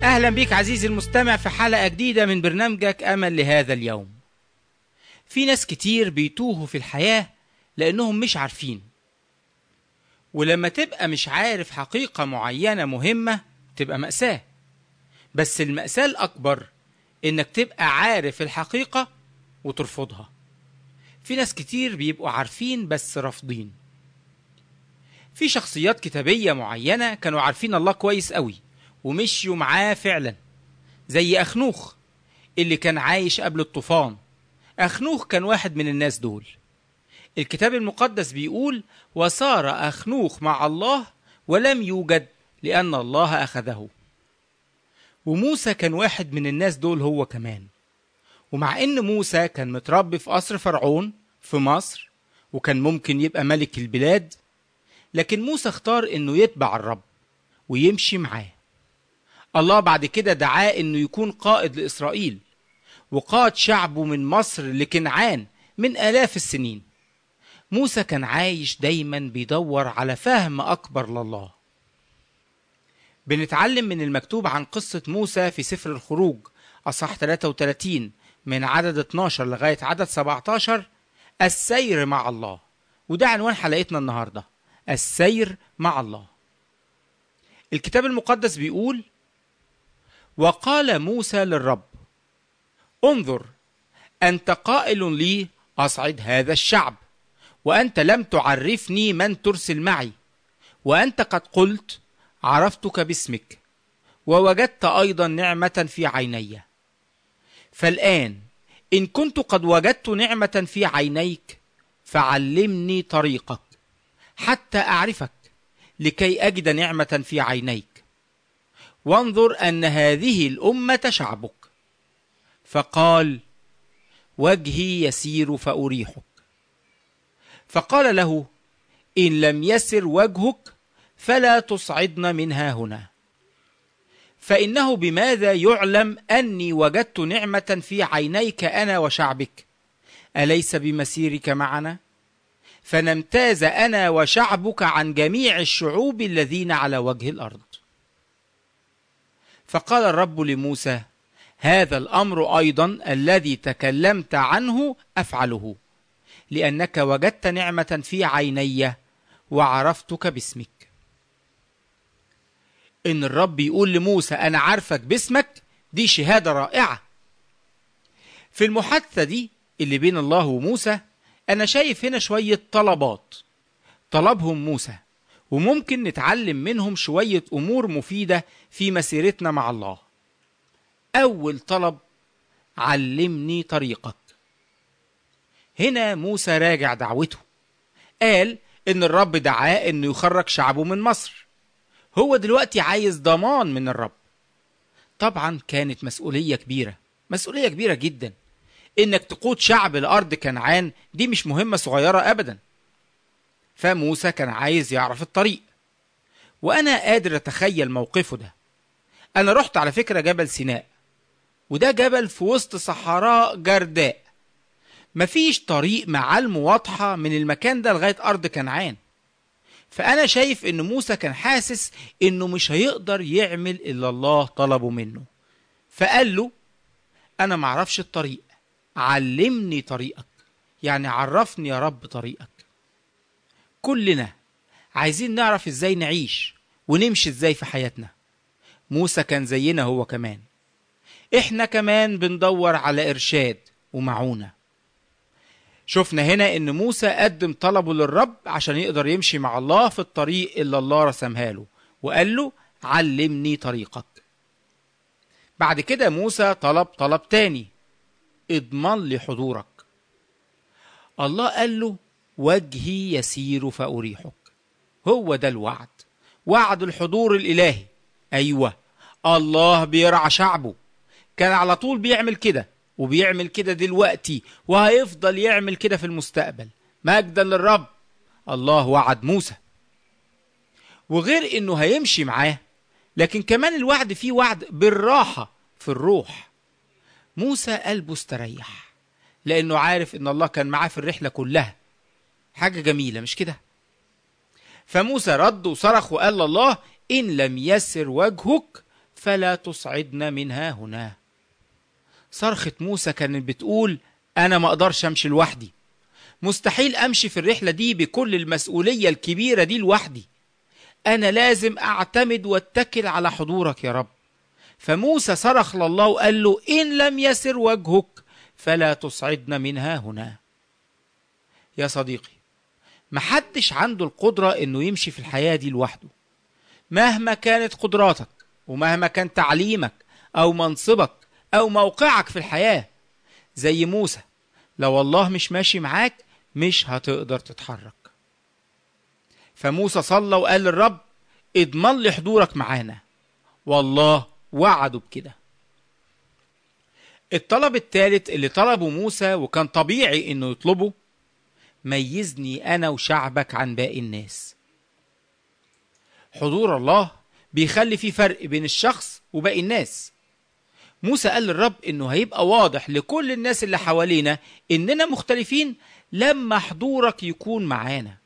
أهلا بك عزيزي المستمع في حلقة جديدة من برنامجك أمل لهذا اليوم في ناس كتير بيتوهوا في الحياة لأنهم مش عارفين ولما تبقى مش عارف حقيقة معينة مهمة تبقى مأساة بس المأساة الأكبر إنك تبقى عارف الحقيقة وترفضها في ناس كتير بيبقوا عارفين بس رافضين في شخصيات كتابية معينة كانوا عارفين الله كويس قوي ومشيوا معاه فعلا زي أخنوخ اللي كان عايش قبل الطوفان أخنوخ كان واحد من الناس دول الكتاب المقدس بيقول وصار أخنوخ مع الله ولم يوجد لأن الله أخذه وموسى كان واحد من الناس دول هو كمان ومع ان موسى كان متربي في قصر فرعون في مصر وكان ممكن يبقى ملك البلاد لكن موسى اختار انه يتبع الرب ويمشي معاه الله بعد كده دعاه انه يكون قائد لاسرائيل وقاد شعبه من مصر لكنعان من الاف السنين موسى كان عايش دايما بيدور على فهم اكبر لله بنتعلم من المكتوب عن قصة موسى في سفر الخروج أصح 33 من عدد 12 لغاية عدد 17 السير مع الله وده عنوان حلقتنا النهاردة السير مع الله الكتاب المقدس بيقول وقال موسى للرب انظر أنت قائل لي أصعد هذا الشعب وأنت لم تعرفني من ترسل معي وأنت قد قلت عرفتك باسمك ووجدت أيضا نعمة في عيني فالآن إن كنت قد وجدت نعمة في عينيك فعلمني طريقك حتى أعرفك لكي أجد نعمة في عينيك وانظر أن هذه الأمة شعبك فقال وجهي يسير فأريحك فقال له إن لم يسر وجهك فلا تصعدن منها هنا فإنه بماذا يعلم أني وجدت نعمة في عينيك أنا وشعبك أليس بمسيرك معنا فنمتاز أنا وشعبك عن جميع الشعوب الذين على وجه الأرض فقال الرب لموسى هذا الأمر أيضا الذي تكلمت عنه أفعله لأنك وجدت نعمة في عيني وعرفتك باسمك ان الرب يقول لموسى انا عارفك باسمك دي شهاده رائعه في المحادثه دي اللي بين الله وموسى انا شايف هنا شويه طلبات طلبهم موسى وممكن نتعلم منهم شويه امور مفيده في مسيرتنا مع الله اول طلب علمني طريقك هنا موسى راجع دعوته قال ان الرب دعاه انه يخرج شعبه من مصر هو دلوقتي عايز ضمان من الرب طبعا كانت مسؤولية كبيرة مسؤولية كبيرة جدا انك تقود شعب لأرض كنعان دي مش مهمة صغيرة أبدا فموسى كان عايز يعرف الطريق وأنا قادر أتخيل موقفه ده أنا رحت على فكرة جبل سيناء وده جبل في وسط صحراء جرداء مفيش طريق معالمه واضحة من المكان ده لغاية أرض كنعان فأنا شايف إن موسى كان حاسس إنه مش هيقدر يعمل إلا الله طلبه منه فقال له أنا معرفش الطريق علمني طريقك يعني عرفني يا رب طريقك كلنا عايزين نعرف إزاي نعيش ونمشي إزاي في حياتنا موسى كان زينا هو كمان إحنا كمان بندور على إرشاد ومعونة شفنا هنا ان موسى قدم طلبه للرب عشان يقدر يمشي مع الله في الطريق اللي الله رسمها له وقال له علمني طريقك بعد كده موسى طلب طلب تاني اضمن لي حضورك الله قال له وجهي يسير فأريحك هو ده الوعد وعد الحضور الإلهي أيوة الله بيرعى شعبه كان على طول بيعمل كده وبيعمل كده دلوقتي وهيفضل يعمل كده في المستقبل مجدا للرب الله وعد موسى وغير انه هيمشي معاه لكن كمان الوعد فيه وعد بالراحة في الروح موسى قلبه استريح لانه عارف ان الله كان معاه في الرحلة كلها حاجة جميلة مش كده فموسى رد وصرخ وقال لله ان لم يسر وجهك فلا تصعدن منها هنا صرخة موسى كانت بتقول أنا ما أقدرش أمشي لوحدي مستحيل أمشي في الرحلة دي بكل المسؤولية الكبيرة دي لوحدي أنا لازم أعتمد واتكل على حضورك يا رب فموسى صرخ لله وقال له إن لم يسر وجهك فلا تصعدن منها هنا يا صديقي محدش عنده القدرة إنه يمشي في الحياة دي لوحده مهما كانت قدراتك ومهما كان تعليمك أو منصبك أو موقعك في الحياة زي موسى لو الله مش ماشي معاك مش هتقدر تتحرك فموسى صلى وقال للرب اضمن لي حضورك معانا والله وعده بكده الطلب الثالث اللي طلبه موسى وكان طبيعي انه يطلبه ميزني انا وشعبك عن باقي الناس حضور الله بيخلي في فرق بين الشخص وباقي الناس موسى قال للرب انه هيبقى واضح لكل الناس اللي حوالينا اننا مختلفين لما حضورك يكون معانا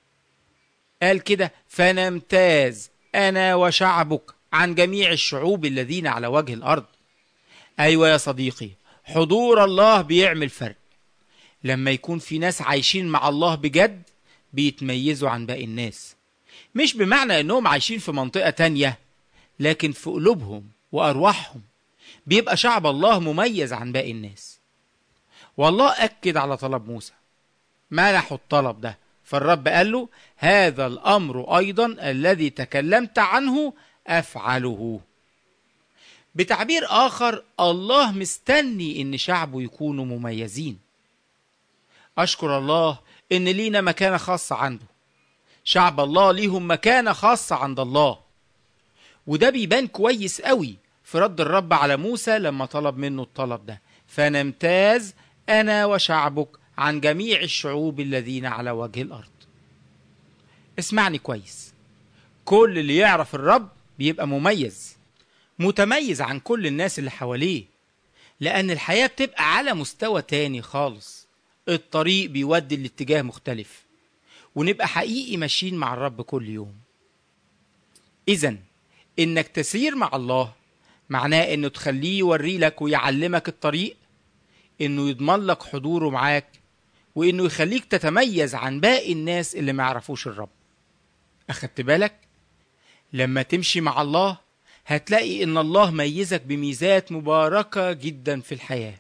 قال كده فنمتاز انا وشعبك عن جميع الشعوب الذين على وجه الارض ايوه يا صديقي حضور الله بيعمل فرق لما يكون في ناس عايشين مع الله بجد بيتميزوا عن باقي الناس مش بمعنى انهم عايشين في منطقة تانية لكن في قلوبهم وارواحهم بيبقى شعب الله مميز عن باقي الناس والله اكد على طلب موسى منحوا الطلب ده فالرب قال له هذا الامر ايضا الذي تكلمت عنه افعله بتعبير اخر الله مستني ان شعبه يكونوا مميزين اشكر الله ان لينا مكانه خاصه عنده شعب الله ليهم مكانه خاصه عند الله وده بيبان كويس قوي في رد الرب على موسى لما طلب منه الطلب ده فنمتاز انا وشعبك عن جميع الشعوب الذين على وجه الارض اسمعني كويس كل اللي يعرف الرب بيبقى مميز متميز عن كل الناس اللي حواليه لأن الحياة بتبقى على مستوى تاني خالص الطريق بيودي الاتجاه مختلف ونبقى حقيقي ماشيين مع الرب كل يوم إذا إنك تسير مع الله معناه إنه تخليه يوري لك ويعلمك الطريق إنه يضمن لك حضوره معاك وإنه يخليك تتميز عن باقي الناس اللي ما يعرفوش الرب أخدت بالك؟ لما تمشي مع الله هتلاقي ان الله ميزك بميزات مباركة جدا في الحياة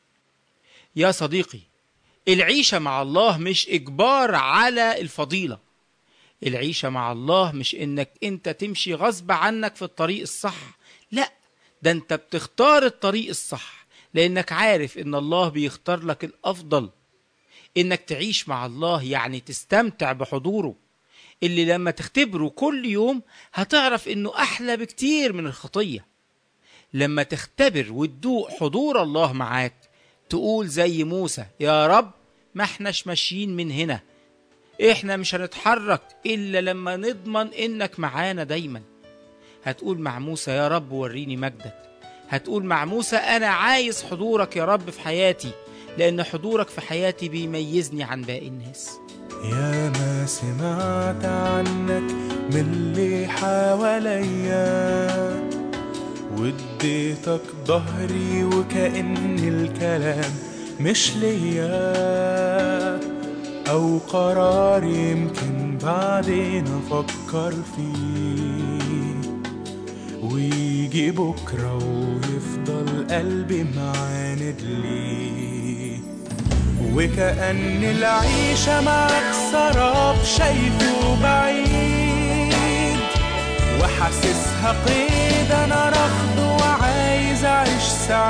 يا صديقي العيشة مع الله مش اجبار على الفضيلة العيشة مع الله مش انك انت تمشي غصب عنك في الطريق الصح لا ده انت بتختار الطريق الصح لانك عارف ان الله بيختار لك الافضل انك تعيش مع الله يعني تستمتع بحضوره اللي لما تختبره كل يوم هتعرف انه احلى بكتير من الخطيه لما تختبر وتدوق حضور الله معاك تقول زي موسى يا رب ما احناش ماشيين من هنا احنا مش هنتحرك الا لما نضمن انك معانا دايما هتقول مع موسى يا رب وريني مجدك هتقول مع موسى انا عايز حضورك يا رب في حياتي لان حضورك في حياتي بيميزني عن باقي الناس يا ما سمعت عنك من اللي حواليا واديتك ظهري وكأن الكلام مش ليا أو قرار يمكن بعدين أفكر فيه ويجي بكرة ويفضل قلبي معاند ليه وكأن العيشة معك سراب شايفه بعيد وحاسسها قيد أنا رافضه وعايز أعيش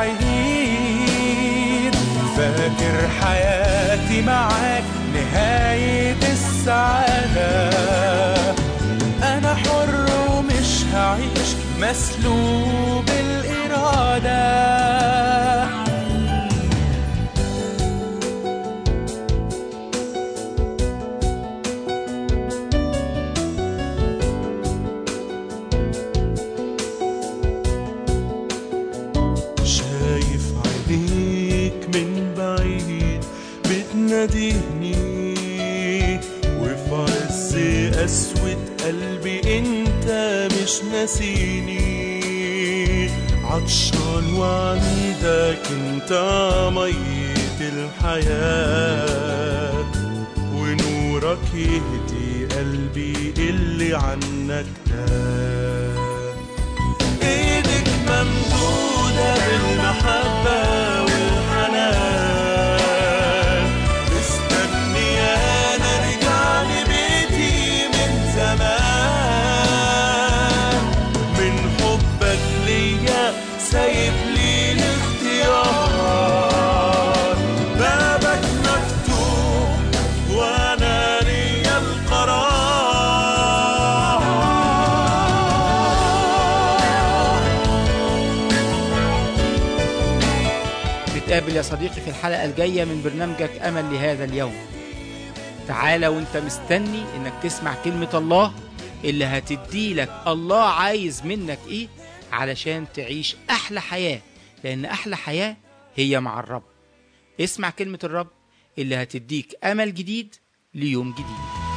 سعيد فاكر حياتي معاك نهاية السعادة أنا حر ومش هعيش مسلوب الإرادة شايف عينيك من بعيد بتناديني وفي عز قسوة قلبي انت مش ناسيني عطشان وعندك انت مية الحياة ونورك يهدي قلبي اللي عنك تاه ايدك ممدودة بالمحبة والحنان مستنيانا ارجع لبيتي من زمان من حبك ليا سايب لي الاختيار بابك مفتوح وانا ليا القرار نتقابل يا صديقي في الحلقة الجاية من برنامجك أمل لهذا اليوم تعالى وانت مستني انك تسمع كلمة الله اللي هتدي لك الله عايز منك ايه علشان تعيش احلى حياة لان احلى حياة هي مع الرب اسمع كلمة الرب اللي هتديك امل جديد ليوم جديد